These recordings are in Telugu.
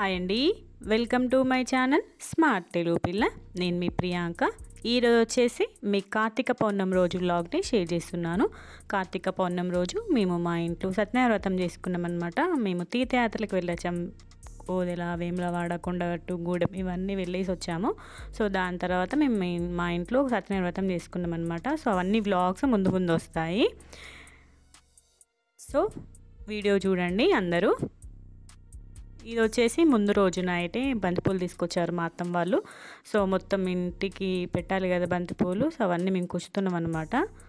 హాయ్ అండి welcome to my channel smart Telugu పిల్ల నేను మీ ప్రియాంక ఈరోజు వచ్చేసి మీ కార్తీక పౌర్ణమి రోజు వ్లాగ్ని షేర్ చేస్తున్నాను కార్తీక పౌర్ణమి రోజు మేము మా ఇంట్లో సత్యనారాయణ వ్రతం చేసుకున్నాం అనమాట మేము తీర్థయాత్రలకు వెళ్ళొచ్చాం ఓదెల వేములవాడ కొండగట్టు గూడెం ఇవన్నీ వెళ్ళేసి వచ్చాము సో దాని తర్వాత మేము మీ- మా ఇంట్లో సత్యనారాయణ వ్రతం చేసుకున్నాం అనమాట సో అవన్నీ వ్లాగ్స్ ముందు ముందు వస్తాయి సో వీడియో చూడండి అందరూ ఇది వచ్చేసి ముందు రోజు నైటే బంతిపూలు తీసుకొచ్చారు మా అత్తమ్మ వాళ్ళు సో మొత్తం ఇంటికి పెట్టాలి కదా బంతిపూలు సో అవన్నీ మేము కుచుతున్నాం అనమాట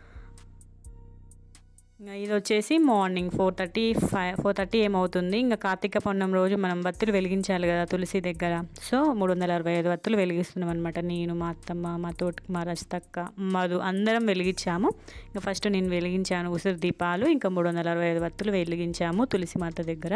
ఇంకా ఇది వచ్చేసి morning four thirty five four thirty ఏమవుతుంది ఇంకా కార్తీక పౌర్ణమి రోజు మనం వత్తులు వెలిగించాలి కదా తులసి దగ్గర సో మూడు వందల అరవై ఐదు వత్తులు వెలిగిస్తున్నాం అనమాట నేను మా అత్తమ్మ మా తోటి మా రస్తక్క మధు అందరం వెలిగించాము ఇంకా ఫస్ట్ నేను వెలిగించాను ఉసిరి దీపాలు ఇంకా మూడు వందల అరవై ఐదు వత్తులు వెలిగించాము తులసి మాత దగ్గర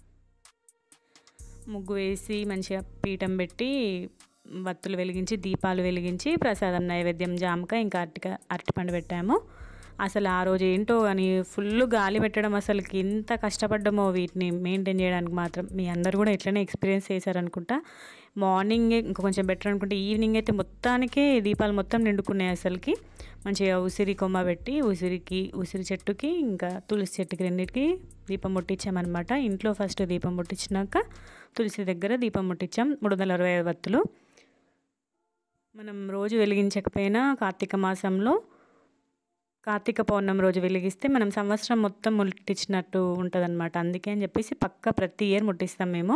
ముగ్గు వేసి మంచిగా పీఠం పెట్టి వత్తులు వెలిగించి దీపాలు వెలిగించి ప్రసాదం నైవేద్యం జామకాయ ఇంకా అరటిక అరటిపండు పెట్టాము అసలు ఆ రోజు ఏంటో కానీ ఫుల్ గాలి పెట్టడం అసలుకి ఎంత కష్టపడ్డామో వీటిని మెయింటైన్ చేయడానికి మాత్రం మీ అందరు కూడా ఇట్లనే ఎక్స్పీరియన్స్ చేశారనుకుంటా మార్నింగ్ ఇంకా కొంచెం బెటర్ అనుకుంటే ఈవినింగ్ అయితే మొత్తానికే దీపాలు మొత్తం నిండుకున్నాయి అసలుకి మంచిగా ఉసిరి కొమ్మ పెట్టి ఉసిరికి ఉసిరి చెట్టుకి ఇంకా తులసి చెట్టుకి రెండింటికి దీపం ముట్టించామన్నమాట ఇంట్లో ఫస్ట్ దీపం ముట్టించినాక తులసి దగ్గర దీపం ముట్టించాం మూడు వందల అరవై ఐదు వత్తులు మనం రోజు వెలిగించకపోయినా కార్తీక మాసంలో కార్తీక పౌర్ణమి రోజు వెలిగిస్తే మనం సంవత్సరం మొత్తం ముట్టించినట్టు ఉంటుందన్నమాట అందుకే అని చెప్పేసి పక్క ప్రతి ఇయర్ ముట్టిస్తాం మేము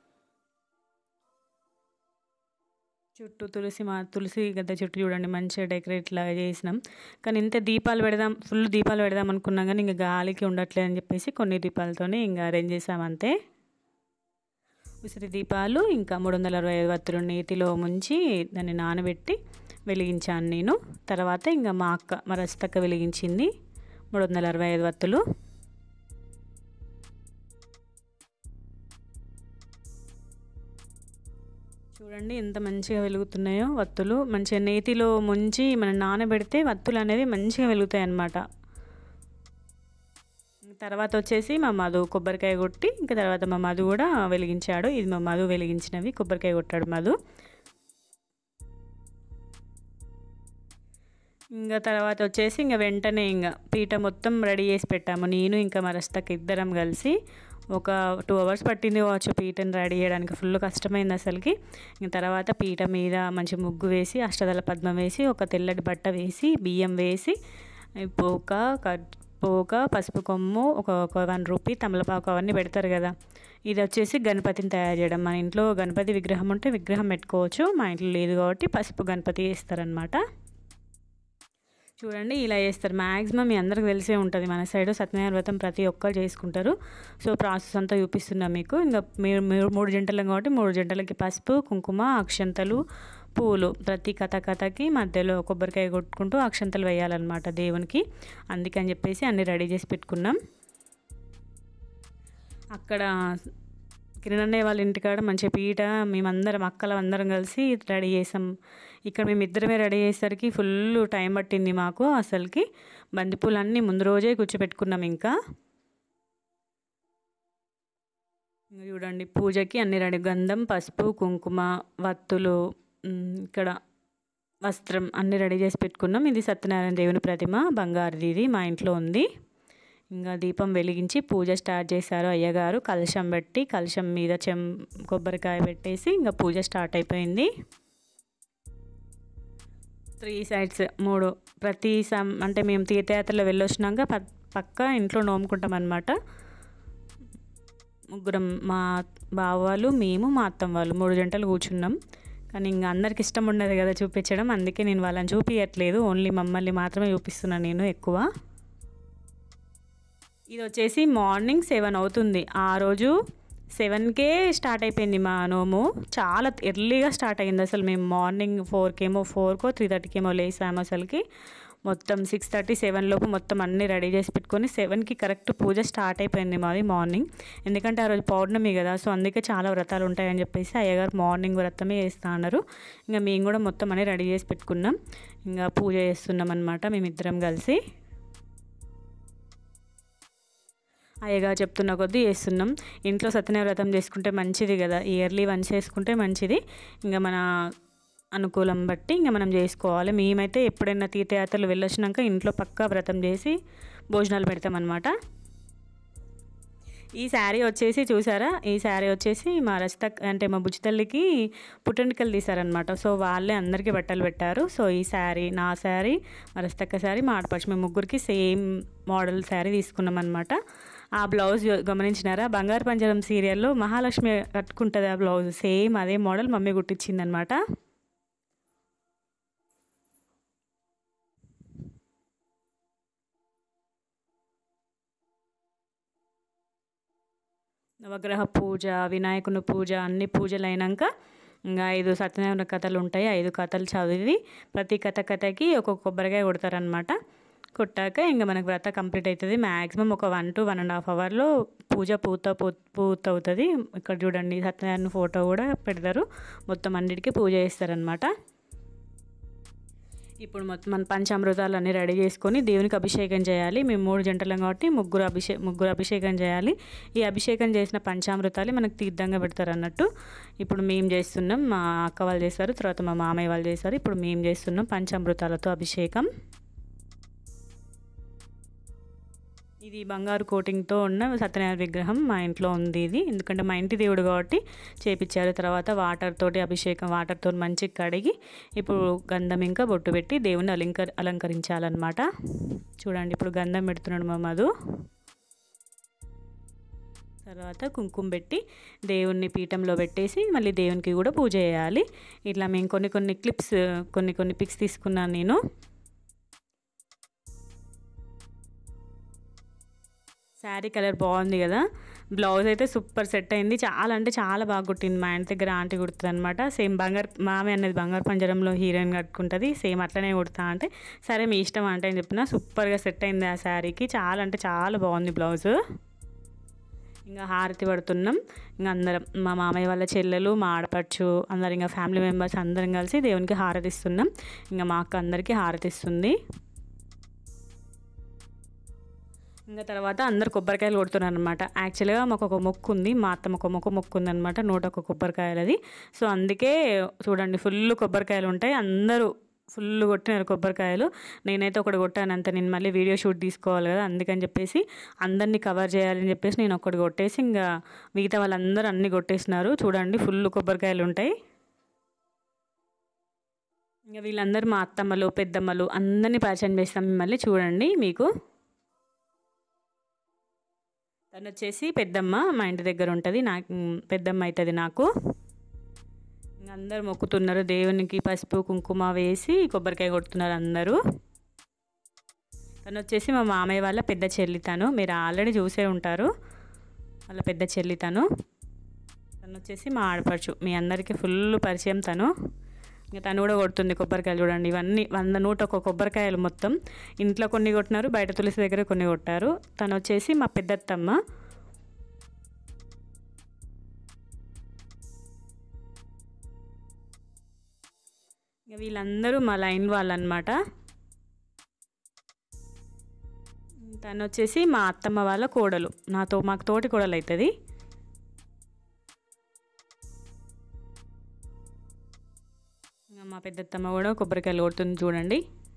చుట్టూ తులసి మా తులసి గద్ద చుట్టూ చూడండి మంచిగా డెకరేట్ లాగా చేసినాం కానీ ఇంత దీపాలు పెడదాం ఫుల్ దీపాలు పెడదాం అనుకున్నాం కానీ ఇంకా గాలికి ఉండట్లేదు అని చెప్పేసి కొన్ని దీపాలతోనే ఇంకా అరేంజ్ చేసాం అంతే ఉసిరి దీపాలు ఇంకా మూడు వందల అరవై ఐదు వత్తులు నీటిలో ముంచి దాన్ని నానబెట్టి వెలిగించాను నేను తర్వాత ఇంకా మా అక్క మా రస్తక్క వెలిగించింది మూడు వందల అరవై ఐదు వత్తులు చూడండి ఎంత మంచిగా వెలుగుతున్నాయో వత్తులు మంచిగా నేతిలో ముంచి మనం నానబెడితే వత్తులు అనేవి మంచిగా వెలుగుతాయి అన్నమాట తర్వాత వచ్చేసి మా మధు కొబ్బరికాయ కొట్టి ఇంకా తర్వాత మా మధు కూడా వెలిగించాడు ఇది మా మధు వెలిగించినవి కొబ్బరికాయ కొట్టాడు మధు ఇంకా తర్వాత వచ్చేసి ఇంకా వెంటనే ఇంకా పీట మొత్తం రెడీ చేసి పెట్టాము నేను ఇంకా మా రస్తకి ఇద్దరం కలిసి ఒక టూ అవర్స్ పట్టింది కావచ్చు పీటను రెడీ చేయడానికి ఫుల్ కష్టమైంది అసలుకి ఇంకా తర్వాత పీట మీద మంచి ముగ్గు వేసి అష్టదళ పద్మం వేసి ఒక తెల్లటి బట్ట వేసి బియ్యం వేసి పోక కట్ పోక పసుపు కొమ్ము ఒక ఒక వన్ రూపీ తమలపాకు అవన్నీ పెడతారు కదా ఇది వచ్చేసి గణపతిని తయారు చేయడం మన ఇంట్లో గణపతి విగ్రహం ఉంటే విగ్రహం పెట్టుకోవచ్చు మా ఇంట్లో లేదు కాబట్టి పసుపు గణపతి వేస్తారనమాట చూడండి ఇలా చేస్తారు మ్యాక్సిమం మీ అందరికి తెలిసే ఉంటుంది మన సైడ్ సత్యనారాయణ వ్రతం ప్రతి ఒక్కరు చేసుకుంటారు సో ప్రాసెస్ అంతా చూపిస్తున్నా మీకు ఇంకా మీరు మీరు మూడు జంటలు కాబట్టి మూడు జంటలకి పసుపు కుంకుమ అక్షంతలు పూలు ప్రతి కథ కథకి మధ్యలో కొబ్బరికాయ కొట్టుకుంటూ అక్షంతలు వేయాలన్నమాట దేవునికి అందుకని చెప్పేసి అన్నీ రెడీ చేసి పెట్టుకున్నాం అక్కడ కిరణన్నయ్య వాళ్ళ ఇంటికాడ మంచి పీట మేమందరం అక్కల అందరం కలిసి రెడీ చేసాం ఇక్కడ మేము ఇద్దరమే రెడీ చేసేసరికి ఫుల్ టైం పట్టింది మాకు అసలుకి బంతిపూలు అన్నీ ముందు రోజే కూర్చోపెట్టుకున్నాం ఇంకా ఇంకా చూడండి పూజకి అన్ని రెడీ గంధం పసుపు కుంకుమ వత్తులు ఉమ్, ఇక్కడ వస్త్రం అన్ని రెడీ చేసి పెట్టుకున్నాం ఇది సత్యనారాయణ దేవుని ప్రతిమ బంగారుది ఇది మా ఇంట్లో ఉంది ఇంకా దీపం వెలిగించి పూజ స్టార్ట్ చేశారు అయ్యగారు కలశం పెట్టి కలశం మీద చెం కొబ్బరికాయ పెట్టేసి ఇంకా పూజ స్టార్ట్ అయిపోయింది త్రీ సైడ్స్ మూడు ప్రతి సం అంటే మేము తీర్థయాత్రలో వెళ్ళొచ్చినాక ప పక్క ఇంట్లో నోముకుంటాం అనమాట ముగ్గురం మా బావ వాళ్ళు మేము మా అత్తమ్మ వాళ్ళు మూడు జంటలు కూర్చున్నాం కానీ ఇంకా అందరికి ఇష్టం ఉండదు కదా చూపించడం అందుకే నేను వాళ్ళని చూపించట్లేదు ఓన్లీ మమ్మల్ని మాత్రమే చూపిస్తున్నాను నేను ఎక్కువ ఇది వచ్చేసి మార్నింగ్ సెవెన్ అవుతుంది ఆ రోజు సెవెన్కే స్టార్ట్ అయిపోయింది మా నోము చాలా ఎర్లీగా స్టార్ట్ అయింది అసలు మేము మార్నింగ్ ఫోర్కేమో ఫోర్కో త్రీ థర్టీకేమో లేసాము అసలుకి మొత్తం సిక్స్ థర్టీ సెవెన్ లోపు మొత్తం అన్నీ రెడీ చేసి పెట్టుకొని సెవెన్కి కరెక్ట్ పూజ స్టార్ట్ అయిపోయింది మాది మార్నింగ్ ఎందుకంటే ఆ రోజు పౌర్ణమి కదా సో అందుకే చాలా వ్రతాలు ఉంటాయని చెప్పేసి అయ్యగారు మార్నింగ్ వ్రతమే చేస్తా అన్నారు ఇంకా మేము కూడా మొత్తం అన్నీ రెడీ చేసి పెట్టుకున్నాం ఇంకా పూజ చేస్తున్నాం అనమాట మేమిద్దరం కలిసి అయ్యగా చెప్తున్న కొద్దీ చేస్తున్నాం ఇంట్లో సత్యనారాయణ వ్రతం చేసుకుంటే మంచిది కదా ఇయర్లీ వన్స్ చేసుకుంటే మంచిది ఇంకా మన అనుకూలం బట్టి ఇంకా మనం చేసుకోవాలి మేమైతే ఎప్పుడైనా తీర్థయాత్రలు వెళ్ళొచ్చినాక ఇంట్లో పక్కా వ్రతం చేసి భోజనాలు పెడతామన్నమాట ఈ శారీ వచ్చేసి చూసారా ఈ శారీ వచ్చేసి మా రచిత అంటే మా బుజ్జితల్లికి పుట్టెంటికలు తీశారనమాట సో వాళ్ళే అందరికీ బట్టలు పెట్టారు సో ఈ శారీ నా శారీ మా రచితక్క శారీ మా ఆడపడుచు మేము ముగ్గురికి సేమ్ మోడల్ శారీ తీసుకున్నాం అనమాట ఆ బ్లౌజ్ గమనించినారా బంగారు పంజరం సీరియల్లో మహాలక్ష్మి కట్టుకుంటుంది ఆ బ్లౌజ్ సేమ్ అదే మోడల్ మమ్మీ కుట్టించిందనమాట నవగ్రహ పూజ వినాయకుని పూజ అన్ని పూజలు అయినాక ఇంకా ఐదు సత్యనారాయణ కథలు ఉంటాయి ఐదు కథలు చదివి ప్రతి కథ కథకి ఒక కొబ్బరికాయ కొడతారనమాట కొట్టాక ఇంకా మనకు వ్రత కంప్లీట్ అవుతుంది మ్యాక్సిమం ఒక one to one and half అవర్లో పూజ పూత పూర్తవుతుంది ఇక్కడ చూడండి సత్యనారాయణ ఫోటో కూడా పెడతారు మొత్తం అన్నిటికీ పూజ చేస్తారనమాట ఇప్పుడు మొత్తం మన పంచామృతాలు అన్నీ రెడీ చేసుకొని దేవునికి అభిషేకం చేయాలి మేము మూడు జంటలం కాబట్టి ముగ్గురు అభిషే ముగ్గురు అభిషేకం చేయాలి ఈ అభిషేకం చేసిన పంచామృతాలు మనకు తీర్థంగా పెడతారు అన్నట్టు ఇప్పుడు మేము చేస్తున్నాం మా అక్క వాళ్ళు చేస్తారు తర్వాత మా మామయ్య వాళ్ళు చేస్తారు ఇప్పుడు మేము చేస్తున్నాం పంచామృతాలతో అభిషేకం ఇది బంగారు కోటింగ్తో ఉన్న సత్యనారాయణ విగ్రహం మా ఇంట్లో ఉంది ఇది ఎందుకంటే మా ఇంటి దేవుడు కాబట్టి చేపించారు తర్వాత వాటర్ తోటి అభిషేకం వాటర్తో మంచి కడిగి ఇప్పుడు గంధం ఇంకా బొట్టు పెట్టి దేవుని అలంకర అలంకరించాలన్నమాట చూడండి ఇప్పుడు గంధం పెడుతున్నాడు మా మధు తర్వాత కుంకుమ పెట్టి దేవుణ్ణి పీఠంలో పెట్టేసి మళ్ళీ దేవునికి కూడా పూజ చేయాలి ఇట్లా మేము కొన్ని కొన్ని క్లిప్స్ కొన్ని కొన్ని పిక్స్ తీసుకున్నాను నేను శారీ కలర్ బాగుంది కదా బ్లౌజ్ అయితే సూపర్ సెట్ అయింది చాలా అంటే చాలా బాగా కుట్టింది మా ఇంటి దగ్గర ఆంటీ కుడుతుంది అనమాట సేమ్ బంగారు మామే అనేది బంగారు పంజరంలో హీరోయిన్ కట్టుకుంటుంది సేమ్ అట్లనే కుడతా అంటే సరే మీ ఇష్టం అంటే అని చెప్పిన సూపర్గా సెట్ అయింది ఆ శారీకి చాలా అంటే చాలా బాగుంది బ్లౌజ్ ఇంకా హారతి పడుతున్నాం ఇంకా అందరం మా మామయ్య వాళ్ళ చెల్లెలు మా ఆడపడుచు అందరు ఇంకా ఫ్యామిలీ మెంబర్స్ అందరం కలిసి దేవునికి హారతి ఇస్తున్నాం ఇంకా మా అక్క అందరికీ హారతి ఇస్తుంది ఇంకా తర్వాత అందరు కొబ్బరికాయలు కొడుతున్నారు అనమాట యాక్చువల్గా మాకు ఒక మొక్కు ఉంది మా అత్తమ్మ ఒక మొక్క మొక్కు ఉందనమాట నూట ఒక కొబ్బరికాయలు అది సో అందుకే చూడండి ఫుల్ కొబ్బరికాయలు ఉంటాయి అందరూ ఫుల్ కొట్టినారు కొబ్బరికాయలు నేనైతే ఒకటి కొట్టాను అంతే నేను మళ్ళీ వీడియో షూట్ తీసుకోవాలి కదా అందుకని చెప్పేసి అందరినీ కవర్ చేయాలని చెప్పేసి నేను ఒకటి కొట్టేసి ఇంకా మిగతా వాళ్ళందరూ అన్నీ కొట్టేసినారు చూడండి ఫుల్ కొబ్బరికాయలు ఉంటాయి ఇంకా వీళ్ళందరూ మా అత్తమ్మలు పెద్దమ్మలు అందరినీ పరిచయం చేస్తాం మిమ్మల్ని చూడండి మీకు తను వచ్చేసి పెద్దమ్మ మా ఇంటి దగ్గర ఉంటుంది నాకు పెద్దమ్మ అవుతుంది నాకు అందరు మొక్కుతున్నారు దేవునికి పసుపు కుంకుమ వేసి కొబ్బరికాయ కొడుతున్నారు అందరూ తను వచ్చేసి మా మామయ్య వాళ్ళ పెద్ద చెల్లి తను మీరు ఆల్రెడీ చూసే ఉంటారు వాళ్ళ పెద్ద చెల్లి తను తను వచ్చేసి మా ఆడపడుచు మీ అందరికీ ఫుల్ పరిచయం తను ఇంకా తను కూడా కొడుతుంది కొబ్బరికాయలు చూడండి ఇవన్నీ వంద నూట ఒక కొబ్బరికాయలు మొత్తం ఇంట్లో కొన్ని కొట్టినారు బయట తులసి దగ్గర కొన్ని కొట్టారు తను వచ్చేసి మా పెద్దత్తమ్మ ఇంకా వీళ్ళందరూ మా లైన్ వాళ్ళు అనమాట తను వచ్చేసి మా అత్తమ్మ వాళ్ళ కోడలు నాతో మాకు తోటి కోడలు అవుతుంది మా పెద్దత్తమ్మ కూడా కొబ్బరికాయలు కొడుతుంది చూడండి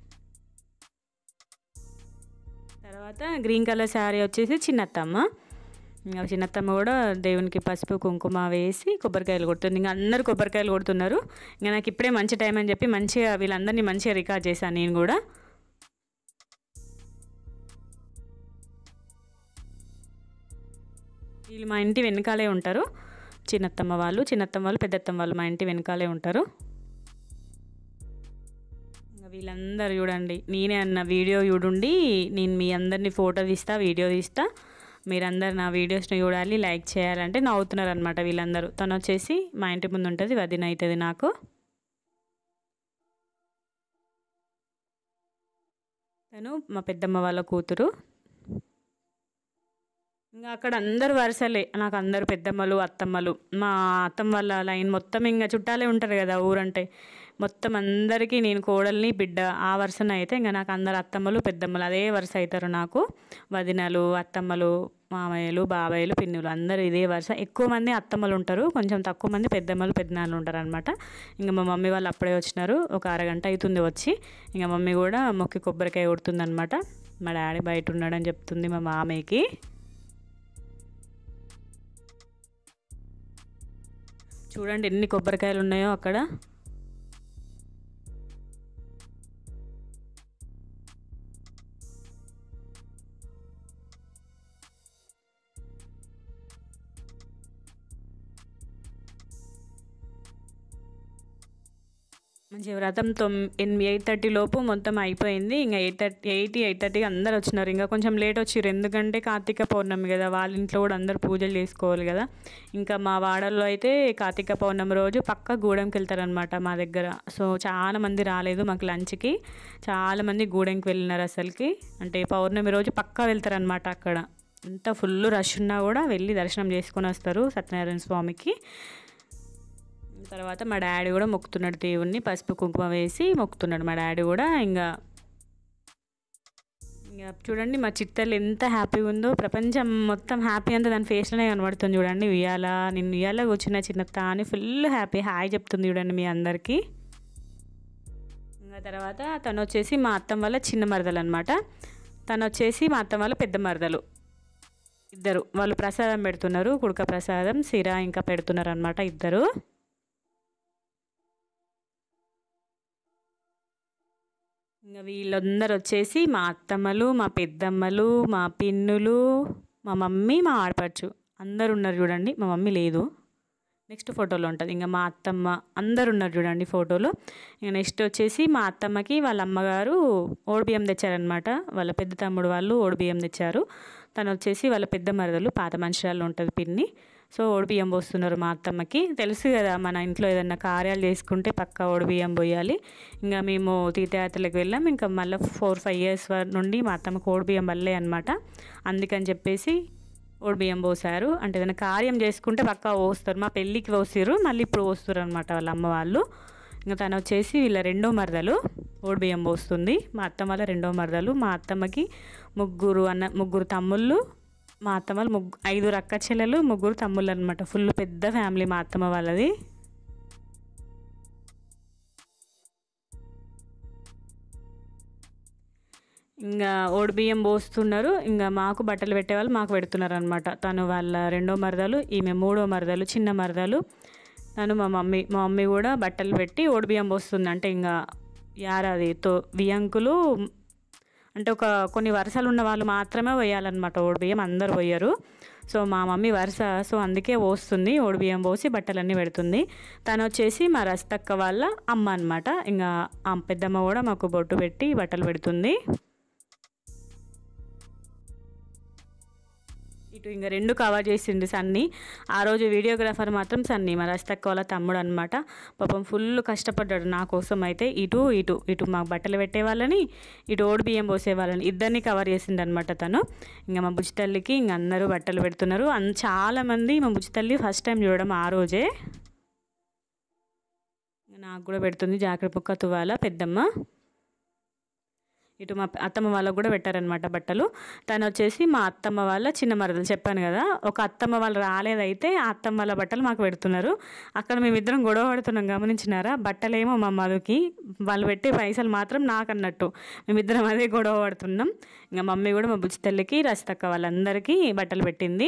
తర్వాత గ్రీన్ కలర్ శారీ వచ్చేసి చిన్నత్తమ్మ ఇంకా చిన్నత్తమ్మ కూడా దేవునికి పసుపు కుంకుమ వేసి కొబ్బరికాయలు కొడుతుంది ఇంకా అందరు కొబ్బరికాయలు కొడుతున్నారు ఇంకా నాకు ఇప్పుడే మంచి టైం అని చెప్పి మంచిగా వీళ్ళందరినీ మంచిగా రికార్డ్ చేశాను నేను కూడా వీళ్ళు మా ఇంటి వెనకాలే ఉంటారు చిన్నత్తమ్మ వాళ్ళు చిన్నత్తమ్మ వాళ్ళు పెద్దత్తమ్మ వాళ్ళు మా ఇంటి వెనకాలే ఉంటారు వీళ్ళందరూ చూడండి నేనే అన్న వీడియో చూడండి నేను మీ అందరినీ ఫోటో తీస్తా వీడియో తీస్తా మీరందరు నా వీడియోస్ని చూడాలి లైక్ చేయాలంటే నవ్వుతున్నారు అనమాట వీళ్ళందరూ తను వచ్చేసి మా ఇంటి ముందు ఉంటుంది వదిన అవుతుంది నాకు తను మా పెద్దమ్మ వాళ్ళ కూతురు ఇంకా అక్కడ అందరు వరుసలే నాకు అందరు పెద్దమ్మలు అత్తమ్మలు మా అత్తమ్మ వాళ్ళ లైన్ మొత్తం ఇంకా చుట్టాలే ఉంటారు కదా ఊరంటే మొత్తం అందరికీ నేను కోడల్ని బిడ్డ ఆ వరుసన అయితే ఇంకా నాకు అందరు అత్తమ్మలు పెద్దమ్మలు అదే వరుస అవుతారు నాకు వదినలు అత్తమ్మలు మామయ్యలు బాబాయ్యలు పిన్నులు అందరూ ఇదే వరుస ఎక్కువ మంది అత్తమ్మలు ఉంటారు కొంచెం తక్కువ మంది పెద్దమ్మలు పెద్దనాన్నలు ఉంటారు అనమాట ఇంకా మా మమ్మీ వాళ్ళు అప్పుడే వచ్చినారు ఒక అరగంట అవుతుంది వచ్చి ఇంకా మమ్మీ కూడా మొక్కి కొబ్బరికాయ కొడుతుంది అనమాట మా డాడీ బయట ఉన్నాడని చెప్తుంది మా మామయ్యకి చూడండి ఎన్ని కొబ్బరికాయలు ఉన్నాయో అక్కడ మంచి వ్రతం తొమ్ ఎనిమిది ఎయిట్ థర్టీ లోపు మొత్తం అయిపోయింది ఇంకా ఎయిట్ థర్టీ ఎయిట్ ఎయిట్ థర్టీకి అందరు వచ్చినారు ఇంకా కొంచెం లేట్ వచ్చిర్రు ఎందుకంటే కార్తీక పౌర్ణమి కదా వాళ్ళ ఇంట్లో కూడా అందరు పూజలు చేసుకోవాలి కదా ఇంకా మా వాడల్లో అయితే కార్తీక పౌర్ణమి రోజు పక్క గూడెంకి వెళ్తారనమాట మా దగ్గర సో చాలా మంది రాలేదు మాకు లంచ్కి చాలా మంది గూడెంకి వెళ్ళినారు అసలుకి అంటే పౌర్ణమి రోజు పక్కా వెళ్తారనమాట అక్కడ ఎంత ఫుల్ రష్ ఉన్నా కూడా వెళ్ళి దర్శనం చేసుకొని వస్తారు సత్యనారాయణ స్వామికి తర్వాత మా డాడీ కూడా మొక్కుతున్నాడు దేవుణ్ణి పసుపు కుంకుమ వేసి మొక్కుతున్నాడు మా డాడీ కూడా ఇంకా ఇంకా చూడండి మా చిత్తలు ఎంత హ్యాపీగా ఉందో ప్రపంచం మొత్తం హ్యాపీ అంతా దాని ఫేస్లోనే కనబడుతుంది చూడండి ఉయ్యాల నేను ఉయ్యాల కూర్చున్న చిన్నత్త అని ఫుల్ హ్యాపీ హాయ్ చెప్తుంది చూడండి మీ అందరికీ ఇంకా తర్వాత తను వచ్చేసి మా అత్తం వల్ల చిన్న మరదలు అనమాట తను వచ్చేసి మా అత్తం వాళ్ళ పెద్ద మరదలు ఇద్దరు వాళ్ళు ప్రసాదం పెడుతున్నారు కుడక ప్రసాదం సిర ఇంకా పెడుతున్నారు అనమాట ఇద్దరు ఇంకా వీళ్ళందరూ వచ్చేసి మా అత్తమ్మలు మా పెద్దమ్మలు మా పిన్నులు మా మమ్మీ మా ఆడపడుచు అందరు ఉన్నారు చూడండి మా మమ్మీ లేదు నెక్స్ట్ ఫోటోలో ఉంటుంది ఇంకా మా అత్తమ్మ అందరు ఉన్నారు చూడండి ఫోటోలో ఇంకా నెక్స్ట్ వచ్చేసి మా అత్తమ్మకి వాళ్ళ అమ్మగారు ఓడిబియ్యం తెచ్చారనమాట వాళ్ళ పెద్ద తమ్ముడు వాళ్ళు ఓడిబియ్యం తెచ్చారు తను వచ్చేసి వాళ్ళ పెద్ద మరదలు పాత మనుషురాలు ఉంటుంది పిన్ని సో ఓడిబియ్యం పోస్తున్నారు మా అత్తమ్మకి తెలుసు కదా మన ఇంట్లో ఏదైనా కార్యాలు చేసుకుంటే పక్క ఓడిబియ్యం పోయాలి ఇంకా మేము తీర్థయాత్రలకు వెళ్ళాం ఇంకా మళ్ళీ ఫోర్ ఫైవ్ ఇయర్స్ నుండి మా అత్తమ్మకి ఓడిబియ్యం వల్లే అనమాట అందుకని చెప్పేసి ఓడిబియ్యం పోసారు అంటే ఏదైనా కార్యం చేసుకుంటే పక్కా పోస్తారు మా పెళ్ళికి పోసిర్రు మళ్ళీ ఇప్పుడు పోస్తారు అనమాట వాళ్ళ అమ్మ వాళ్ళు ఇంకా తను వచ్చేసి వీళ్ళ రెండో మరదలు ఓడిబియ్యం పోస్తుంది మా అత్తమ్మ వాళ్ళ రెండో మరదలు మా అత్తమ్మకి ముగ్గురు అన్న ముగ్గురు తమ్ముళ్ళు మా అత్తమ్మ వాళ్ళు ముగ్గు ఐదుగురు అక్క చెల్లెలు ముగ్గురు తమ్ముళ్ళు అనమాట ఫుల్ పెద్ద ఫ్యామిలీ మా అత్తమ్మ వాళ్ళది ఇంకా ఓడిబియ్యం పోస్తున్నారు ఇంకా మాకు బట్టలు పెట్టేవాళ్ళు మాకు పెడుతున్నారు అనమాట తను వాళ్ళ రెండో మరదలు ఈమె మూడో మరదలు చిన్న మరదలు తను మా మమ్మీ మా మమ్మీ కూడా బట్టలు పెట్టి ఓడిబియ్యం పోస్తుంది అంటే ఇంకా యారాది తో వియంకులు అంటే ఒక కొన్ని వరుసలు ఉన్న వాళ్ళు మాత్రమే పోయాలన్నమాట ఓడిబియ్యం అందరు పోయారు సో మా మమ్మీ వరుస సో అందుకే పోస్తుంది ఓడిబియ్యం పోసి బట్టలన్నీ పెడుతుంది తను వచ్చేసి మా రస్తక్క వాళ్ళ అమ్మ అనమాట ఇంకా ఆ పెద్దమ్మ కూడా మాకు బొట్టు పెట్టి బట్టలు పెడుతుంది ఇటు ఇంకా రెండు కవర్ చేసిండు సన్నీ ఆ రోజు వీడియోగ్రాఫర్ మాత్రం సన్నీ మా రస్తక్క వాళ్ళ తమ్ముడు అనమాట పాపం ఫుల్ కష్టపడ్డాడు నా కోసం అయితే ఇటు ఇటు ఇటు మాకు బట్టలు పెట్టేవాళ్ళని ఇటు ఓడి బియ్యం పోసేవాళ్ళని ఇద్దరిని కవర్ చేసిండు అనమాట తను ఇంకా మా బుజ్జితల్లికి ఇంక అందరూ బట్టలు పెడుతున్నారు అన్ చాలామంది మా బుజ్జితల్లి ఫస్ట్ టైం చూడడం ఆ రోజే నాకు కూడా పెడుతుంది జాకెట్ ముక్క తువాల పెద్దమ్మ ఇటు మా అత్తమ్మ వాళ్ళకు కూడా పెట్టారనమాట బట్టలు తను వచ్చేసి మా అత్తమ్మ వాళ్ళ చిన్న మరదలు చెప్పాను కదా ఒక అత్తమ్మ వాళ్ళు రాలేదైతే ఆ అత్తమ్మ వాళ్ళ బట్టలు మాకు పెడుతున్నారు అక్కడ మేమిద్దరం గొడవ పడుతున్నాం గమనించినారా బట్టలేమో మా మధుకి వాళ్ళు పెట్టే పైసలు మాత్రం నాకు అన్నట్టు మేమిద్దరం అదే గొడవ పడుతున్నాం ఇంకా మమ్మీ కూడా మా బుజ్జి తల్లికి రస్తక్క వాళ్ళందరికీ బట్టలు పెట్టింది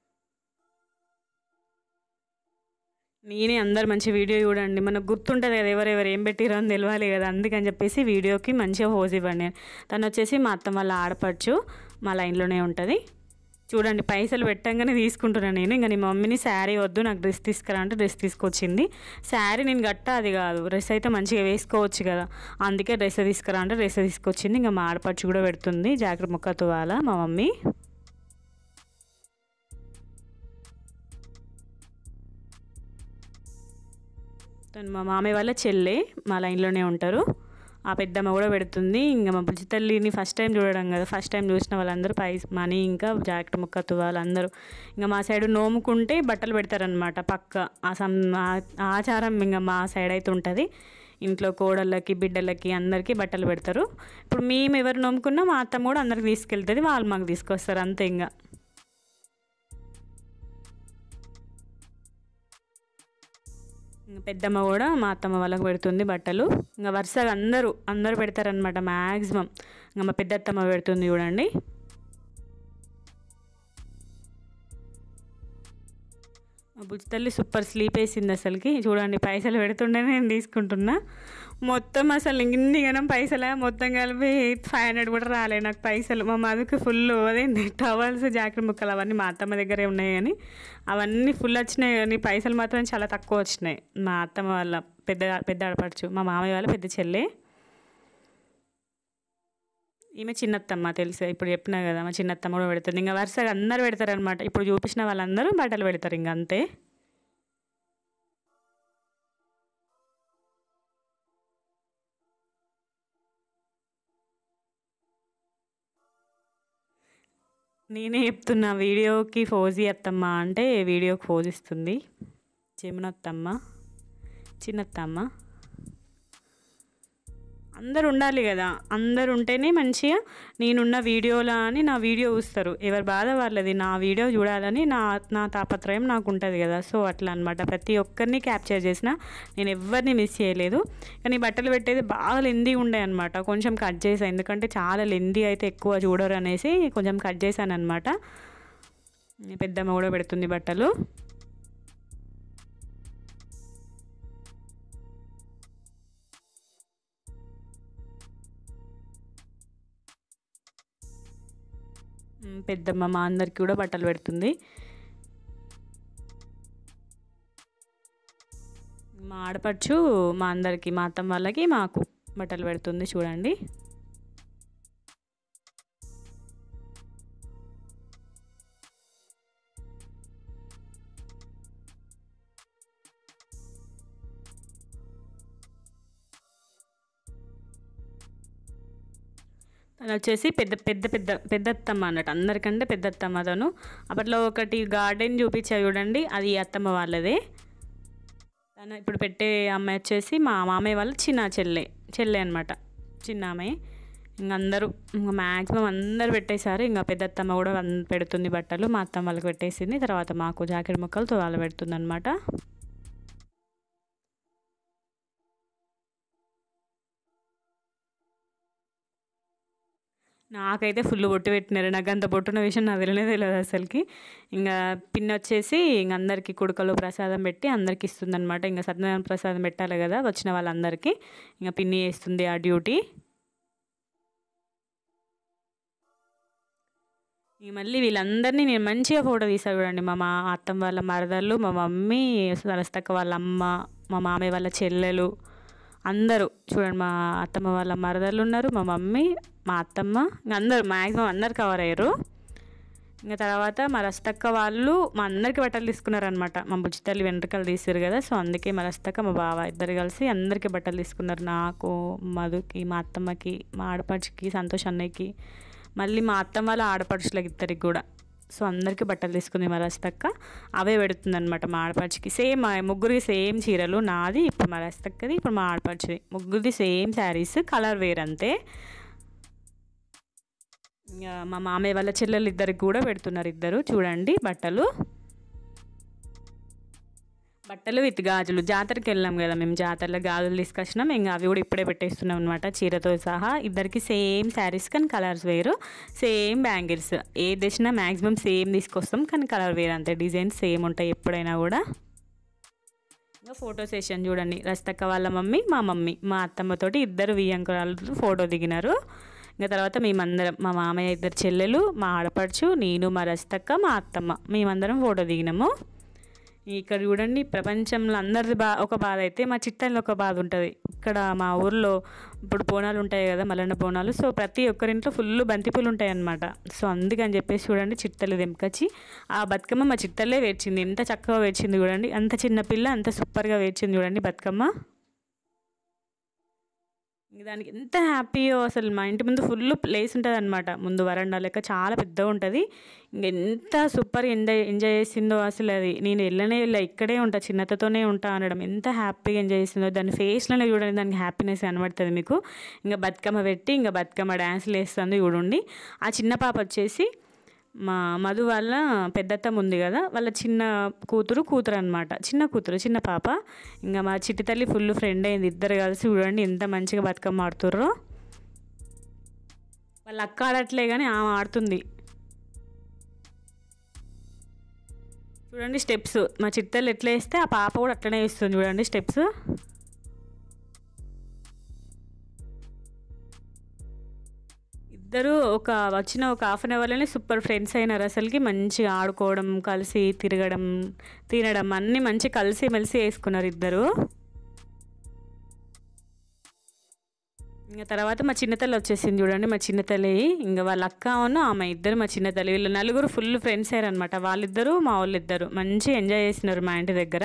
నేనే అందరు మంచి వీడియో చూడండి మనకు గుర్తుంటుంది కదా ఎవరెవరు ఏం పెట్టిరో అని తెలియాలి కదా అందుకని చెప్పేసి వీడియోకి మంచిగా హోజ్ ఇవ్వండి తను వచ్చేసి మా అత్త వాళ్ళ ఆడపడుచు మా లైన్లోనే ఉంటుంది చూడండి పైసలు పెట్టంగానే తీసుకుంటున్నాను నేను ఇంకా నీ మమ్మీని శారీ వద్దు నాకు డ్రెస్ తీసుకురా అంటే డ్రెస్ తీసుకొచ్చింది శారీ నేను గట్ట అది కాదు డ్రెస్ అయితే మంచిగా వేసుకోవచ్చు కదా అందుకే డ్రెస్ తీసుకురా అంటే డ్రెస్ తీసుకొచ్చింది ఇంకా మా ఆడపడుచు కూడా పెడుతుంది జాకెట్ ముక్క తువాల మా మమ్మీ తను మా మామయ్య వాళ్ళ చెల్లె మా లైన్లోనే ఉంటారు ఆ పెద్దమ్మ కూడా పెడుతుంది ఇంకా మా బుజ్జి తల్లిని ఫస్ట్ టైం చూడడం కదా ఫస్ట్ టైం చూసిన వాళ్ళందరూ పై మనీ ఇంకా జాకెట్ ముక్క వాళ్ళందరూ ఇంకా మా సైడ్ నోముకుంటే బట్టలు పెడతారనమాట పక్క ఆ సం ఆ- ఆచారం ఇంకా మా సైడ్ అయితే ఉంటుంది ఇంట్లో కోడళ్ళకి బిడ్డలకి అందరికీ బట్టలు పెడతారు ఇప్పుడు మేము ఎవరు నమ్ముకున్నా మా అత్తమ్మ కూడా అందరికి తీసుకెళ్తుంది వాళ్ళు మాకు తీసుకొస్తారు అంతే ఇంకా ఇంకా పెద్దమ్మ కూడా మా అత్తమ్మ వాళ్ళకి పెడుతుంది బట్టలు ఇంకా వరుసగా అందరూ అందరూ పెడతారనమాట మ్యాక్సిమం ఇంకా మా పెద్ద అత్తమ్మ పెడుతుంది చూడండి మా బుజ్జి తల్లి సూపర్ స్లీప్ వేసింది అసలుకి చూడండి పైసలు పెడుతుండే నేను తీసుకుంటున్నా మొత్తం అసలు ఇన్ని గనం పైసలు మొత్తం కలిపి ఫైవ్ హండ్రెడ్ కూడా రాలే నాకు పైసలు మా మధుకి ఫుల్ అదేంటి టవల్స్ జాకెట్ ముక్కలు అవన్నీ మా అత్తమ్మ దగ్గరే ఉన్నాయి కానీ అవన్నీ ఫుల్ వచ్చినాయి కానీ పైసలు మాత్రం చాలా తక్కువ వచ్చినాయి మా అత్తమ్మ వాళ్ళ పెద్ద పెద్ద ఆడపడచ్చు మా మామయ్య వాళ్ళ పెద్ద చెల్లె ఈమె చిన్నత్తమ్మ తెలుసా ఇప్పుడు చెప్పినా కదా మా చిన్నత్తమ్మ కూడా పెడుతుంది ఇంకా వరుసగా అందరు పెడతారనమాట ఇప్పుడు చూపించిన వాళ్ళందరూ బట్టలు పెడతారు ఇంక అంతే నేనే చెప్తున్నా వీడియోకి ఫోజ్ అత్తమ్మ అంటే వీడియోకి ఫోజ్ ఇస్తుంది జమునత్తమ్మ చిన్నత్తమ్మ అందరు ఉండాలి కదా అందరు ఉంటేనే మంచిగా నేనున్న వీడియోలా అని నా వీడియో చూస్తారు ఎవరి బాధ వాళ్ళది నా వీడియో చూడాలని నా నా తాపత్రయం నాకు ఉంటుంది కదా సో అట్లా అనమాట ప్రతి ఒక్కరిని క్యాప్చర్ చేసిన నేను ఎవరిని మిస్ చేయలేదు కానీ బట్టలు పెట్టేది బాగా లెందీ ఉండే అనమాట కొంచెం కట్ చేసాను ఎందుకంటే చాలా లెందీ అయితే ఎక్కువ చూడరు అనేసి కొంచెం కట్ చేశాను అనమాట పెద్దమ్మ కూడా పెడుతుంది బట్టలు మ్, పెద్దమ్మ మా అందరికి కూడా బట్టలు పెడుతుంది మా ఆడపడుచు మా అందరికి మా అత్తమ్మ వాళ్ళకి మాకు బట్టలు పెడుతుంది చూడండి తను వచ్చేసి పెద్ద పెద్ద పెద్ద పెద్ద అత్తమ్మ అన్నట్టు అందరికంటే పెద్ద అత్తమ్మ తను అప్పట్లో ఒకటి గార్డెన్ చూపించా చూడండి అది ఈ అత్తమ్మ వాళ్ళదే తను ఇప్పుడు పెట్టే అమ్మాయి వచ్చేసి మా మామయ్య వాళ్ళ చిన్న చెల్లె చెల్లె అనమాట చిన్న అమ్మాయి ఇంక అందరూ ఇంకా మ్యాక్సిమం అందరు పెట్టేశారు ఇంకా పెద్ద అత్తమ్మ కూడా అన్- పెడుతుంది బట్టలు మా అత్తమ్మ వాళ్ళకి పెట్టేసింది తర్వాత మాకు జాకెట్ ముక్కలతో వాళ్ళు పెడుతుంది అనమాట నాకైతే ఫుల్ బొట్టు పెట్టినారు నాకు అంత బొట్టున్న విషయం నాకు తెలియనే తెలియదు అసలుకి ఇంకా పిన్ వచ్చేసి ఇంక అందరికీ కుడుకలో ప్రసాదం పెట్టి అందరికి ఇస్తుంది అనమాట ఇంకా సత్యనారాయణ ప్రసాదం పెట్టాలి కదా వచ్చిన వాళ్ళందరికీ ఇంకా పిన్ని చేస్తుంది ఆ డ్యూటీ ఇంక మళ్ళీ వీళ్ళందరినీ నేను మంచిగా ఫోటో తీసా చూడండి మా మా అత్తమ్మ వాళ్ళ మరదళ్ళు మా మమ్మీ సరస్తక్క వాళ్ళ అమ్మ మా మామయ్య వాళ్ళ చెల్లెలు అందరూ చూడండి మా అత్తమ్మ వాళ్ళ మరదళ్ళు ఉన్నారు మా మమ్మీ మా అత్తమ్మ ఇంక అందరూ మ్యాక్సిమం అందరు కవర్ అయ్యారు ఇంకా తర్వాత మా రస్తక్క వాళ్ళు మా అందరికి బట్టలు తీసుకున్నారనమాట మా బుజ్జి తల్లి వెంట్రుకలు తీసారు కదా సో అందుకే మా రస్తక్క మా బావ ఇద్దరు కలిసి అందరికీ బట్టలు తీసుకున్నారు నాకు మధుకి మా అత్తమ్మకి మా ఆడపడుచుకి సంతోష్ అన్నయ్యకి మళ్ళీ మా అత్తమ్మ వాళ్ళ ఆడపడుచులకి ఇద్దరికి కూడా సో అందరికీ బట్టలు తీసుకుంది మా రస్తక్క అవే పెడుతుంది అనమాట మా ఆడపడుచుకి సేమ్ మా ముగ్గురికి సేమ్ చీరలు నాది ఇప్పుడు మా రస్తక్కది ఇప్పుడు మా ఆడపడుచుది ముగ్గురిది సేమ్ శారీస్ కలర్ వేర్ అంతే ఇంకా మా మామయ్య వాళ్ళ చెల్లెలు ఇద్దరికి కూడా పెడుతున్నారు ఇద్దరు చూడండి బట్టలు బట్టలు విత్ గాజులు జాతరకి వెళ్ళాం కదా మేము జాతరలో గాజులు తీసుకొచ్చినాం ఇంకా అవి కూడా ఇప్పుడే పెట్టేస్తున్నాం అనమాట చీరతో సహా ఇద్దరికి సేమ్ శారీస్ కానీ కలర్స్ వేరు సేమ్ బ్యాంగిల్స్ ఏ తెచ్చినా మ్యాక్సిమం సేమ్ తీసుకొస్తాం కానీ కలర్ వేరు అంతే డిజైన్స్ సేమ్ ఉంటాయి ఎప్పుడైనా కూడా ఇంకా ఫోటో సెషన్ చూడండి రస్తక్క వాళ్ళ మమ్మీ మా మమ్మీ మా అత్తమ్మతోటి ఇద్దరు వియ్యంకురాలు ఫోటో దిగినారు ఇంకా తర్వాత మేమందరం మా మామయ్య ఇద్దరు చెల్లెలు మా ఆడపడుచు నేను మా రస్తక్క మా అత్తమ్మ మేమందరం ఫోటో దిగినాము ఇక్కడ చూడండి ప్రపంచంలో అందరిది బా ఒక బాధ అయితే మా చిట్టంలో ఒక బాధ ఉంటుంది ఇక్కడ మా ఊర్లో ఇప్పుడు బోనాలు ఉంటాయి కదా మల్లన్న బోనాలు సో ప్రతి ఒక్కరింట్లో ఫుల్ బంతిపూలు ఉంటాయి అన్నమాట సో అందుకని చెప్పేసి చూడండి చిట్టలు తెంపుకొచ్చి ఆ బతుకమ్మ మా చిట్టలే వేర్చింది ఎంత చక్కగా వేర్చింది చూడండి అంత చిన్న పిల్ల అంత సూపర్గా వేర్చింది చూడండి బతుకమ్మ ఇంక దానికి ఎంత హ్యాపీయో అసలు మా ఇంటి ముందు ఫుల్ ప్లేస్ ఉంటుంది అనమాట ముందు వరండా లెక్క చాలా పెద్దగా ఉంటుంది ఇంక ఎంత సూపర్ ఎంజాయ్ ఎంజాయ్ చేసిందో అసలు అది నేను వెళ్ళనే వెళ్ళా ఇక్కడే ఉంటా చిన్నతతోనే ఉంటా అనడం ఎంత హ్యాపీగా ఎంజాయ్ చేసిందో దాని ఫేస్లోనే చూడండి దానికి హ్యాపీనెస్ కనబడుతుంది మీకు ఇంకా బతుకమ్మ పెట్టి ఇంకా బతుకమ్మ డ్యాన్స్లు వేస్తుంది చూడండి ఆ చిన్న పాప వచ్చేసి మా మధు వాళ్ళ పెద్దత్తమ్మ ఉంది కదా వాళ్ళ చిన్న కూతురు కూతురు అనమాట చిన్న కూతురు చిన్న పాప ఇంకా మా చిట్టి తల్లి ఫుల్ ఫ్రెండ్ అయింది ఇద్దరు కలిసి చూడండి ఎంత మంచిగా బతుకమ్మ ఆడుతుర్రో వాళ్ళ అక్క ఆడట్లే కానీ ఆమె ఆడుతుంది చూడండి స్టెప్స్ మా చిట్టలు ఎట్లా వేస్తే ఆ పాప కూడా అట్లనే వేస్తుంది చూడండి స్టెప్స్ ఇద్దరు ఒక వచ్చిన ఒక హాఫ్ అన్ అవర్లోనే సూపర్ ఫ్రెండ్స్ అయినారు అసలుకి మంచిగా ఆడుకోవడం కలిసి తిరగడం తినడం అన్నీ మంచి కలిసి మెలిసి వేసుకున్నారు ఇద్దరు ఇంకా తర్వాత మా చిన్నతల్లి వచ్చేసింది చూడండి మా చిన్నతల్లి ఇంకా వాళ్ళ అక్క అవును ఆమె ఇద్దరు మా చిన్నతల్లి వీళ్ళు నలుగురు ఫుల్ ఫ్రెండ్స్ అయ్యారనమాట వాళ్ళిద్దరు మా వాళ్ళిద్దరు మంచి ఎంజాయ్ చేసినారు మా ఇంటి దగ్గర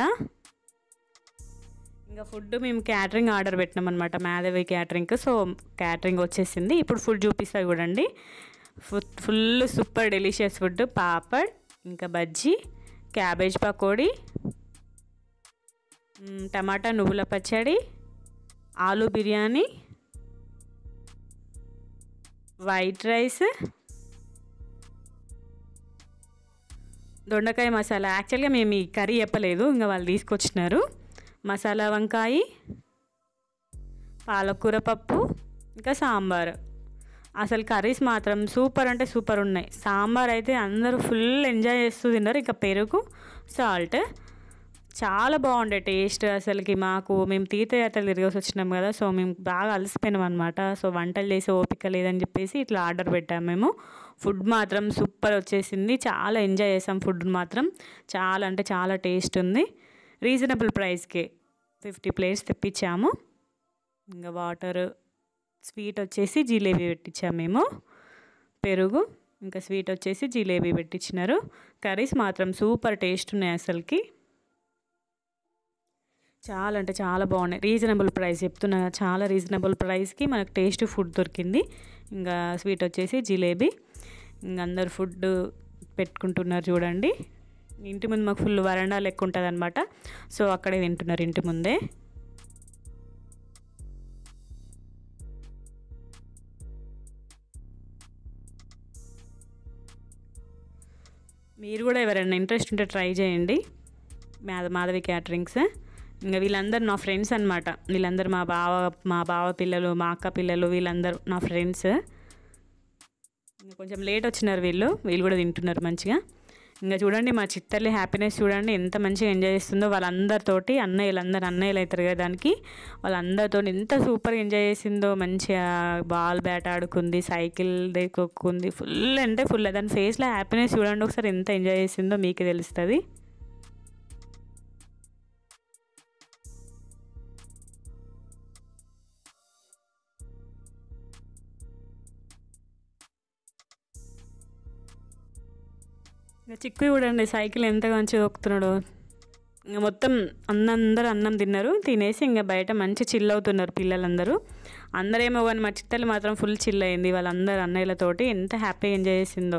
ఇంకా ఫుడ్ మేము క్యాటరింగ్ ఆర్డర్ పెట్టినాం అనమాట మాధవి క్యాటరింగ్ సో క్యాటరింగ్ వచ్చేసింది ఇప్పుడు ఫుడ్ చూపిస్తా చూడండి food full super delicious food papad ఇంకా బజ్జీ క్యాబేజ్ పకోడీ మ్, టమాటా నువ్వుల పచ్చడి ఆలు బిర్యానీ వైట్ రైస్ దొండకాయ మసాలా యాక్చువల్గా మేము ఈ కర్రీ చెప్పలేదు ఇంకా వాళ్ళు తీసుకొచ్చినారు మసాలా వంకాయ పాలకూర పప్పు ఇంకా సాంబార్ అసలు కర్రీస్ మాత్రం సూపర్ అంటే సూపర్ ఉన్నాయి సాంబార్ అయితే అందరూ ఫుల్ ఎంజాయ్ చేస్తూ తిన్నారు ఇంకా పెరుగు సాల్ట్ చాలా బాగుండే టేస్ట్ అసలుకి మాకు మేము తీర్థయాత్రలు తిరిగేసి వచ్చినాం కదా సో మేము బాగా అలసిపోయినాం అనమాట సో వంటలు చేసే ఓపిక లేదని చెప్పేసి ఇట్లా ఆర్డర్ పెట్టాము మేము ఫుడ్ మాత్రం సూపర్ వచ్చేసింది చాలా ఎంజాయ్ చేసాం ఫుడ్ మాత్రం చాలా అంటే చాలా టేస్ట్ ఉంది రీజనబుల్ ప్రైస్కి ఫిఫ్టీ ప్లేట్స్ తెప్పించాము ఇంకా వాటర్ స్వీట్ వచ్చేసి జిలేబీ పెట్టించాము మేము పెరుగు ఇంకా స్వీట్ వచ్చేసి జిలేబీ పెట్టించినారు కర్రీస్ మాత్రం సూపర్ టేస్ట్ ఉన్నాయి అసలుకి చాలా అంటే చాలా బాగున్నాయి రీజనబుల్ ప్రైస్ చెప్తున్నా కదా, చాలా రీజనబుల్ ప్రైస్కి మనకు టేస్ట్ ఫుడ్ దొరికింది ఇంకా స్వీట్ వచ్చేసి జిలేబీ ఇంకా అందరు ఫుడ్ పెట్టుకుంటున్నారు చూడండి ఇంటి ముందు మాకు ఫుల్ వరండా లెక్క ఉంటుంది అనమాట సో అక్కడే తింటున్నారు ఇంటి ముందే మీరు కూడా ఎవరైనా ఇంట్రెస్ట్ ఉంటే ట్రై చేయండి మాధ మాధవి క్యాటరింగ్స్ ఇంకా వీళ్ళందరూ నా ఫ్రెండ్స్ అనమాట వీళ్ళందరూ మా బావ మా బావ పిల్లలు మా అక్క పిల్లలు వీళ్ళందరూ నా ఫ్రెండ్స్ ఇంకా కొంచెం లేట్ వచ్చినారు వీళ్ళు వీళ్ళు కూడా తింటున్నారు మంచిగా ఇంకా చూడండి మా చిత్తల్లి హ్యాపీనెస్ చూడండి ఎంత మంచిగా ఎంజాయ్ చేస్తుందో వాళ్ళందరితోటి అన్నయ్యలు అందరు అన్నయ్యలు అవుతారు కదా దానికి వాళ్ళందరితో ఎంత సూపర్గా ఎంజాయ్ చేసిందో మంచిగా బాల్ బ్యాట్ ఆడుకుంది సైకిల్ కొక్కుంది ఫుల్ అంటే ఫుల్ దాని ఫేస్లో హ్యాపీనెస్ చూడండి ఒకసారి ఎంత ఎంజాయ్ చేసిందో మీకే తెలుస్తుంది ఇంకా చిక్కు చూడండి సైకిల్ ఎంత మంచిగా దొక్కుతున్నాడో ఇంకా మొత్తం అందరూ అన్నం తిన్నారు తినేసి ఇంకా బయట మంచి చిల్ అవుతున్నారు పిల్లలందరూ అందరేమో కానీ మా చిత్తలు మాత్రం ఫుల్ చిల్ అయింది వాళ్ళందరూ అన్నయ్యలతోటి ఎంత హ్యాపీగా ఎంజాయ్ చేసిందో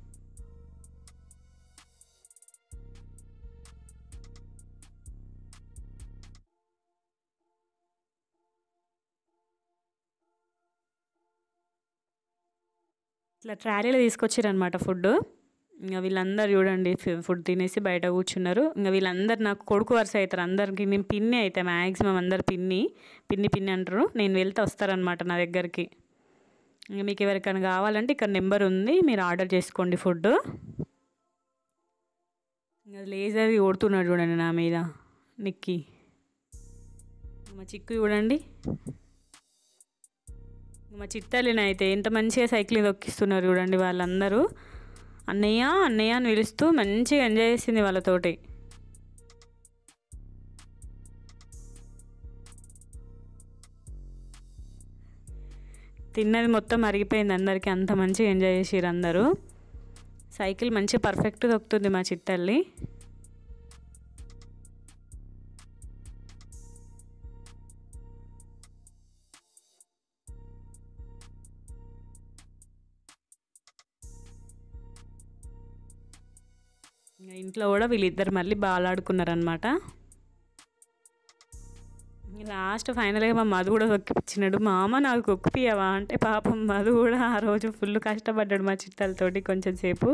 ఇట్లా ట్రాలీలో తీసుకొచ్చారనమాట ఫుడ్ ఇంకా వీళ్ళందరూ చూడండి ఫి- ఫుడ్ తినేసి బయట కూర్చున్నారు ఇంకా వీళ్ళందరూ నాకు కొడుకు వరుస అవుతారు అందరికి నేను పిన్ని అయితే మ్యాక్సిమం అందరు పిన్ని పిన్ని పిన్ని అంటారు నేను వెళ్తే వస్తారనమాట నా దగ్గరికి ఇంకా మీకు ఎవరికైనా కావాలంటే ఇక్కడ నెంబర్ ఉంది మీరు ఆర్డర్ చేసుకోండి ఫుడ్ ఇంకా లేజర్ కొడుతున్నాడు చూడండి నా మీద నిక్కి మా చిక్కు చూడండి మా చిట్టాలినైతే ఎంత మంచిగా సైక్లింగ్ దొక్కిస్తున్నారు చూడండి వాళ్ళందరూ అన్నయ్య అన్నయ్య అని పిలుస్తూ మంచిగా ఎంజాయ్ చేసింది వాళ్ళతోటి తిన్నది మొత్తం అరిగిపోయింది అందరికీ అంత మంచిగా ఎంజాయ్ చేసిరు అందరూ సైకిల్ మంచిగా పర్ఫెక్ట్ దొక్కుతుంది మా చిట్టల్లి ఇంకా ఇంట్లో కూడా వీళ్ళిద్దరు మళ్ళీ బాగా ఆడుకున్నారనమాట లాస్ట్ ఫైనల్గా మా మధు కూడా తొక్కిపించినాడు మా అమ్మ నాకు కొక్కిపియవా అంటే పాపం మధు కూడా ఆ రోజు ఫుల్ కష్టపడ్డాడు మా చిట్టాలతోటి కొంచెం సేపు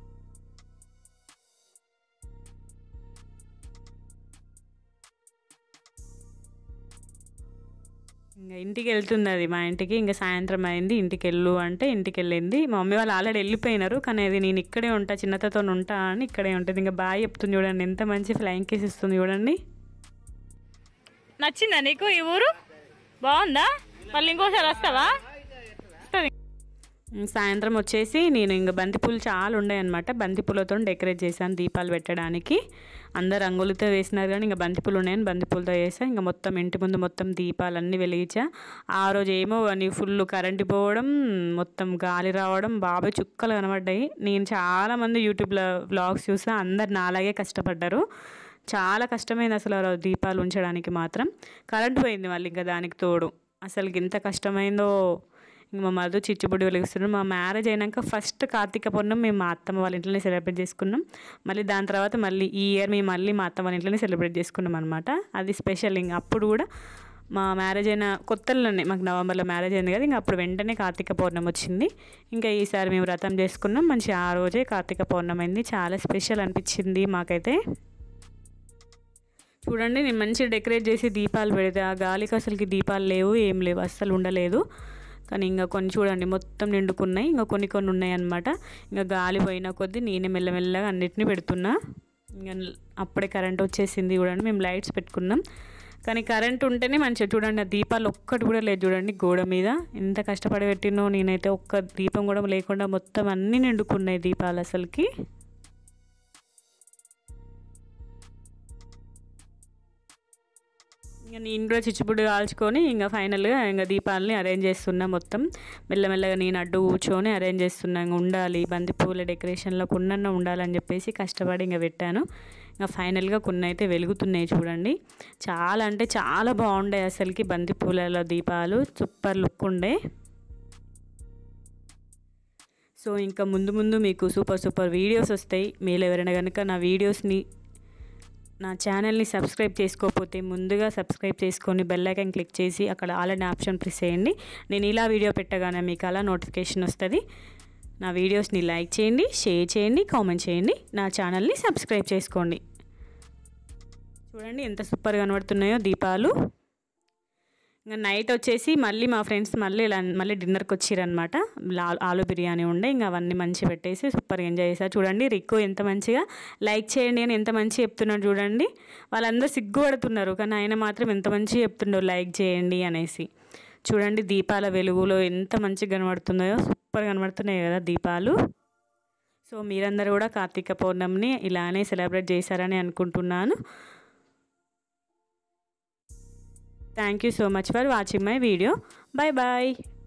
ఇంకా ఇంటికి వెళ్తుంది అది మా ఇంటికి ఇంకా సాయంత్రం అయింది ఇంటికి వెళ్ళు అంటే ఇంటికి వెళ్ళింది మా మమ్మీ వాళ్ళు ఆల్రెడీ వెళ్ళిపోయినారు కానీ అది నేను ఇక్కడే ఉంటా చిన్నతతో ఉంటా అని ఇక్కడే ఉంటుంది ఇంకా బాగా చెప్తుంది చూడండి ఎంత మంచి ఫ్లైంగ్ కేస్ ఇస్తుంది చూడండి నచ్చిందా నీకు ఈ ఊరు బాగుందా మళ్ళీ ఇంకోసారి వస్తావా వస్తుంది సాయంత్రం వచ్చేసి నేను ఇంకా బంతిపూలు చాలా ఉండే అనమాట బంతిపూలతో డెకరేట్ చేశాను దీపాలు పెట్టడానికి అందరు రంగులతో వేసినారు కానీ ఇంకా బంతిపూలు ఉన్నాయని బంతిపూలతో వేసా ఇంకా మొత్తం ఇంటి ముందు మొత్తం దీపాలన్నీ వెలిగించా ఆ రోజు ఏమో కానీ ఫుల్ కరెంటు పోవడం మొత్తం గాలి రావడం బాబాయ్ చుక్కలు కనబడ్డాయి నేను చాలామంది యూట్యూబ్లో వ్లాగ్స్ చూసా అందరు నాలాగే కష్టపడ్డారు చాలా కష్టమైంది అసలు ఆ రోజు దీపాలు ఉంచడానికి మాత్రం కరెంట్ పోయింది మళ్ళీ ఇంకా దానికి తోడు అసలు ఎంత కష్టమైందో ఇంక మా మధు చిచ్చుబుడ్డి వెలిగిస్తున్నాం మా మ్యారేజ్ అయినాక ఫస్ట్ కార్తీక పౌర్ణమి మేము మా అత్తమ్మ వాళ్ళ ఇంట్లోనే సెలబ్రేట్ చేసుకున్నాం మళ్ళీ దాని తర్వాత మళ్ళీ ఈ ఇయర్ మేము మళ్ళీ మా అత్తమ్మ వాళ్ళ ఇంట్లోనే సెలబ్రేట్ చేసుకున్నాం అనమాట అది స్పెషల్ ఇంక అప్పుడు కూడా మా మ్యారేజ్ అయిన కొత్తలోనే మాకు నవంబర్లో మ్యారేజ్ అయింది కదా ఇంకా అప్పుడు వెంటనే కార్తీక పౌర్ణమి వచ్చింది ఇంకా ఈసారి మేము వ్రతం చేసుకున్నాం మంచి ఆ రోజే కార్తీక పౌర్ణమి అయింది చాలా స్పెషల్ అనిపించింది మాకైతే చూడండి నేను మంచిగా డెకరేట్ చేసి దీపాలు పెడితే ఆ గాలికి అసలుకి దీపాలు లేవు ఏం లేవు అస్సలు ఉండలేదు కానీ ఇంకా కొన్ని చూడండి మొత్తం నిండుకున్నాయి ఇంకా కొన్ని కొన్ని ఉన్నాయి అనమాట ఇంకా గాలి పోయిన కొద్దీ నేనే మెల్లమెల్లగా అన్నిటిని పెడుతున్నా ఇంకా అప్పుడే కరెంట్ వచ్చేసింది చూడండి మేము లైట్స్ పెట్టుకున్నాం కానీ కరెంట్ ఉంటేనే మంచిగా చూడండి ఆ దీపాలు ఒక్కటి కూడా లేదు చూడండి గోడ మీద ఎంత కష్టపడి పెట్టినో నేనైతే ఒక్క దీపం కూడా లేకుండా మొత్తం అన్నీ నిండుకున్నాయి దీపాలు అసలుకి ఇంకా నేను కూడా చిచ్చుబుడ్డు కాల్చుకొని ఇంకా ఫైనల్గా ఇంకా దీపాలని అరేంజ్ చేస్తున్నా మొత్తం మెల్లమెల్లగా నేను అడ్డు కూర్చొని అరేంజ్ చేస్తున్నా ఇంకా ఉండాలి బంతిపూల డెకరేషన్లో కొన్న ఉండాలని చెప్పేసి కష్టపడి ఇంకా పెట్టాను ఇంకా ఫైనల్గా కొన్ని అయితే వెలుగుతున్నాయి చూడండి చాలా అంటే చాలా బాగుండే అసలుకి బంతిపూలలో దీపాలు సూపర్ లుక్ ఉండే సో ఇంకా ముందు ముందు మీకు సూపర్ సూపర్ వీడియోస్ వస్తాయి మీరు ఎవరైనా కనుక నా వీడియోస్ని నా ఛానల్ని సబ్స్క్రైబ్ చేసుకోకపోతే ముందుగా సబ్స్క్రైబ్ చేసుకొని బెల్ ఐకాన్ క్లిక్ చేసి అక్కడ ఆల్ అనే ఆప్షన్ ప్రెస్ చేయండి నేను ఇలా వీడియో పెట్టగానే మీకు అలా నోటిఫికేషన్ వస్తుంది నా వీడియోస్ని లైక్ చేయండి షేర్ చేయండి కామెంట్ చేయండి నా ఛానల్ని సబ్స్క్రైబ్ చేసుకోండి చూడండి ఎంత సూపర్ కనబడుతున్నాయో దీపాలు ఇంకా నైట్ వచ్చేసి మళ్ళీ మా ఫ్రెండ్స్ మళ్ళీ ఇలా మళ్ళీ డిన్నర్కి వచ్చిరనమాట ఆలు బిర్యానీ ఉండే ఇంకా అవన్నీ మంచిగా పెట్టేసి సూపర్గా ఎంజాయ్ చేశారు చూడండి రిక్కు ఎంత మంచిగా లైక్ చేయండి అని ఎంత మంచిగా చెప్తున్నాడు చూడండి వాళ్ళందరూ సిగ్గుపడుతున్నారు కానీ ఆయన మాత్రం ఎంత మంచిగా చెప్తుండో లైక్ చేయండి అనేసి చూడండి దీపాల వెలుగులో ఎంత మంచిగా కనబడుతున్నాయో సూపర్ కనబడుతున్నాయి కదా దీపాలు సో మీరందరూ కూడా కార్తీక పౌర్ణమిని ఇలానే సెలబ్రేట్ చేశారని అనుకుంటున్నాను thank you so much for watching my video bye bye